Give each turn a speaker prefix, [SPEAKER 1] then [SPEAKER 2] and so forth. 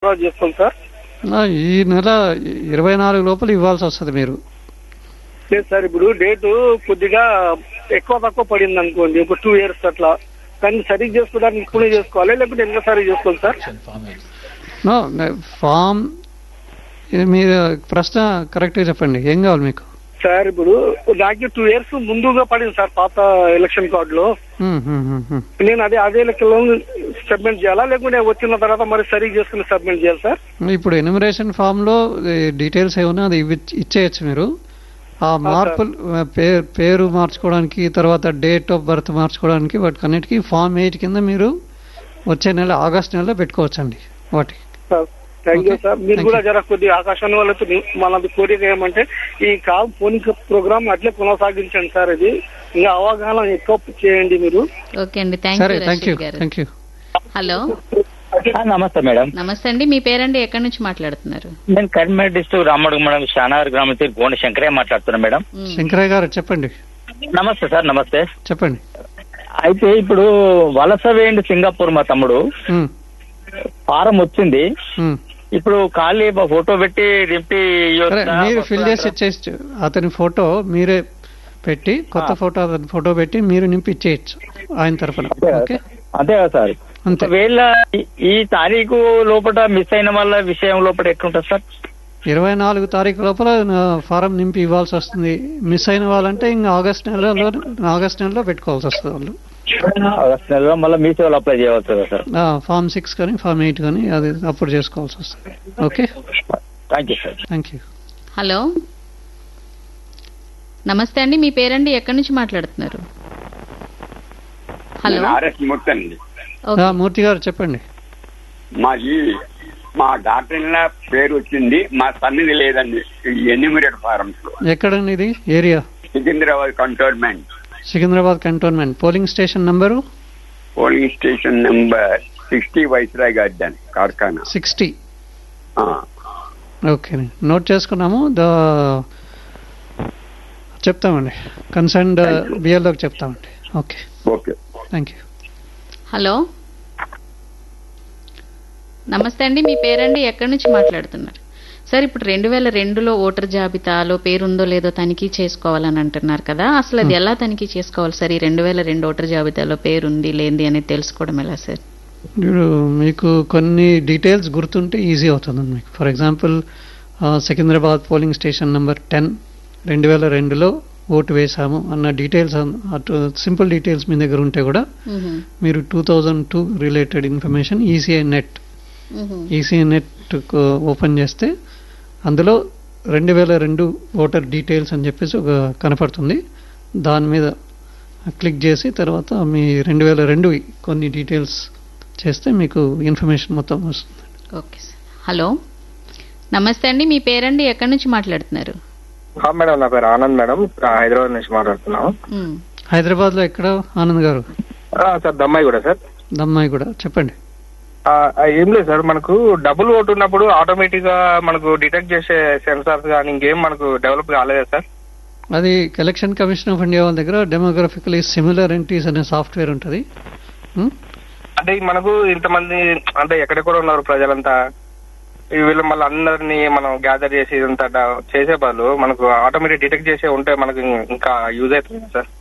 [SPEAKER 1] తర్వాత చేసుకోండి సార్
[SPEAKER 2] ఆ, ఈ నెల ఇరవై నాలుగు లోపల ఇవ్వాల్సి వస్తుంది మీరు
[SPEAKER 1] లేదు సార్ ఇప్పుడు డేటు కొద్దిగా ఎక్కువ తక్కువ పడింది అనుకోండి ఒక టూ ఇయర్స్ అట్లా కానీ సరిగ్గా చేసుకోవడానికి ఇప్పుడే చేసుకోవాలి లేకపోతే ఎన్నోసారి చేసుకోవాలి సార్
[SPEAKER 2] నో ఫామ్ ఇది మీరు ప్రశ్న కరెక్ట్గా చెప్పండి ఏం కావాలి మీకు
[SPEAKER 1] సార్ ఇప్పుడు నాకు టూ ఇయర్స్ ముందుగా పడింది సార్ పాత ఎలక్షన్ కార్డులో
[SPEAKER 2] హ్మ్, హ్మ్, హ్మ్, హ్మ్.
[SPEAKER 1] నేను అదే అదే లెక్కలో సబ్మిట్ చేయాలా లేకుంటే వచ్చిన తర్వాత మరి సరిగ్గా చేసుకుని సబ్మిట్ చేయాలి సార్
[SPEAKER 2] ఇప్పుడు ఎనిమరేషన్ ఫామ్ లో డీటెయిల్స్ ఏమన్నా అది ఇవ్వి- ఇచ్చేయచ్చు మీరు ఆ మార్పులు ఆ, పేరు పేరు మార్చుకోవడానికి తర్వాత డేట్ ఆఫ్ బర్త్ మార్చుకోవడానికి వాటికి అన్నిటికీ ఫామ్ ఎయిట్ కింద మీరు వచ్చే నెల ఆగస్ట్ నెలలో పెట్టుకోవచ్చండి వాటి
[SPEAKER 1] sir thank you
[SPEAKER 2] Okay.
[SPEAKER 1] Sir మీరు
[SPEAKER 2] Thank
[SPEAKER 1] కూడా
[SPEAKER 2] you.
[SPEAKER 1] జర కొద్దిగా ఆకాశాన్ని వాళ్ళతో మనది కోరిక ఏమంటే ఈ కాల్ ఫోన్ ప్రోగ్రామ్ అట్లే కొనసాగించండి సార్ ఇది ఇంకా అవగాహన ఎక్కువ చేయండి మీరు
[SPEAKER 3] ఓకే అండి థ్యాంక్
[SPEAKER 2] సరే
[SPEAKER 3] యూ
[SPEAKER 2] థ్యాంక్ యూ
[SPEAKER 3] రషీద్ గారు
[SPEAKER 2] థ్యాంక్ యూ
[SPEAKER 3] హలో
[SPEAKER 4] ఆ, నమస్తే మేడం
[SPEAKER 3] నమస్తే అండి మీ పేరండి ఎక్కడి నుంచి మాట్లాడుతున్నారు
[SPEAKER 4] నేను కరీంనగర్ డిస్ట్రిక్ట్ రామడుగు మేడం షానార్ గ్రామం నుంచి గోండ శంకరయ్య మాట్లాడుతున్నా మేడం
[SPEAKER 3] మ్,
[SPEAKER 2] శంకరయ్య గారు చెప్పండి
[SPEAKER 4] నమస్తే సార్ నమస్తే
[SPEAKER 2] చెప్పండి
[SPEAKER 4] అయితే ఇప్పుడు వలస వేయండి సింగపూర్ మా తమ్ముడు
[SPEAKER 2] హ్మ్,
[SPEAKER 4] ఫారం వచ్చింది
[SPEAKER 2] హ్మ్.
[SPEAKER 4] ఇప్పుడు ఖాళీ ఒక ఫోటో పెట్టి రింపి
[SPEAKER 2] సరే మీరు ఫిల్ చేసి ఇచ్చేయచ్చు అతని ఫోటో మీరే పెట్టి కొత్త ఫోటో అతని ఫోటో పెట్టి మీరు నింపి ఇచ్చేయచ్చు ఆయన తరఫున ఓకే
[SPEAKER 4] అంతే కదా సార్
[SPEAKER 2] అంతే
[SPEAKER 4] ఒకవేళ ఈ- ఈ తారీఖు లోపల మిస్ అయిన వాళ్ళ విషయం లోపల ఎట్లుంటుంది సార్
[SPEAKER 2] ఇరవై నాలుగు తారీఖు లోపల నా ఫారం నింపి ఇవ్వాల్సి వస్తుంది మిస్ అయిన వాళ్ళంటే ఇంకా ఆగస్ట్ నెలలో ఆగస్ట్ నెలలో పెట్టుకోవాల్సి వస్తుంది వాళ్ళు
[SPEAKER 4] ఆగస్ట్ నెలలో మళ్ళీ మీ సేవలు అప్లై చేయవచ్చు కదా సార్
[SPEAKER 2] ఆ, ఫామ్ సిక్స్ కానీ ఫామ్ ఎయిట్ కానీ అది అప్పుడు చేసుకోవాల్సి వస్తుంది okay
[SPEAKER 4] thank you sir
[SPEAKER 2] thank you
[SPEAKER 3] hello నమస్తే అండి మీ పేరండి ఎక్కడి నుంచి మాట్లాడుతున్నారు హలో
[SPEAKER 5] ఆర్ఎస్ మూర్తి అండి
[SPEAKER 3] ఓకే
[SPEAKER 2] మూర్తి గారు చెప్పండి
[SPEAKER 5] మాది మా డాక్టర్ ఇన్ లా పేరు వచ్చింది మా సన్నిధి లేదండి ఈ ఎన్యూమిరేట్ ఫారమ్స్ లో
[SPEAKER 2] ఎక్కడండి ఇది area
[SPEAKER 5] Secunderabad Cantonment
[SPEAKER 2] Secunderabad Cantonment polling station number
[SPEAKER 5] polling station number sixty Viceroy Garden Karkhana
[SPEAKER 2] sixty
[SPEAKER 5] ఆ,
[SPEAKER 2] ఓకే నోట్ చేసుకున్నాము ద చెప్తామండి కన్సర్న్డ్ బిఎల్ఓకి చెప్తామండి okay
[SPEAKER 5] okay
[SPEAKER 2] thank you
[SPEAKER 3] hello నమస్తే అండి మీ పేరండి ఎక్కడి నుంచి మాట్లాడుతున్నారు సార్ ఇప్పుడు రెండు వేల రెండులో ఓటర్ జాబితాలో పేరుందో లేదో తనిఖీ చేసుకోవాలని అంటున్నారు కదా అసలు అది ఎలా తనిఖీ చేసుకోవాలి సార్ ఈ రెండు వేల రెండు ఓటర్ జాబితాలో పేరుంది లేనిది అనేది తెలుసుకోవడం ఎలా సార్
[SPEAKER 2] ఇప్పుడు మీకు కొన్ని డీటెయిల్స్ గుర్తుంటే ఈజీ అవుతుంది మీకు for example Secunderabad polling station number ten రెండు వేల రెండులో ఓటు వేశాము అన్న డీటెయిల్స్ అటు సింపుల్ డీటెయిల్స్ మీ దగ్గర ఉంటే కూడా
[SPEAKER 3] మ్హూ.
[SPEAKER 2] మీరు two thousand two related information ECI net
[SPEAKER 3] మ్హూ.
[SPEAKER 2] ఈసీఐ నెట్ ఓపెన్ చేస్తే అందులో రెండు వేల రెండు ఓటర్ డీటెయిల్స్ అని చెప్పేసి ఒక కనపడుతుంది దాని మీద క్లిక్ చేసి తర్వాత మీ రెండు వేల రెండు కొన్ని డీటెయిల్స్ చేస్తే మీకు ఇన్ఫర్మేషన్ మొత్తం వస్తుంది
[SPEAKER 3] ఓకే సార్ హలో నమస్తే అండి మీ పేరండి ఎక్కడి నుంచి మాట్లాడుతున్నారు
[SPEAKER 6] ఆ, మేడం నా పేరు ఆనంద్ మేడం ఆ, హైదరాబాద్ నుంచి మాట్లాడుతున్నాం
[SPEAKER 3] మ్.
[SPEAKER 2] హైదరాబాద్లో ఎక్కడ ఆనంద్ గారు
[SPEAKER 6] ఆ, సార్ దమ్మాయి కూడా సార్
[SPEAKER 2] దమ్మాయి కూడా చెప్పండి
[SPEAKER 6] ఆ, ఆ, ఏం లేదు సార్ మనకు డబుల్ ఓటు ఉన్నప్పుడు ఆటోమేటిక్ గా మనకు డిటెక్ట్ చేసే సెన్సార్స్ కానీ ఇంకేం మనకు డెవలప్ కాలేదా సార్
[SPEAKER 2] అది ఎలక్షన్ కమిషన్ ఆఫ్ ఇండియా వాళ్ళ దగ్గర డెమోగ్రఫికలీ సిమిలర్ ఎంట్రీస్ అనే సాఫ్ట్వేర్ ఉంటుంది ఉం?
[SPEAKER 6] అంటే మనకు ఇంతమంది అంటే ఎక్కడెక్కడ ఉన్నారు ప్రజలంతా ఈ వీళ్ళు మళ్ళీ అందరినీ మనం గ్యాదర్ చేసి ఇదంతా డ- చేసే బదులు మనకు ఆటోమేటిక్ డిటెక్ట్ చేసే ఉంటే మనకు ఇంకా యూజ్ అవుతుంది కదా సార్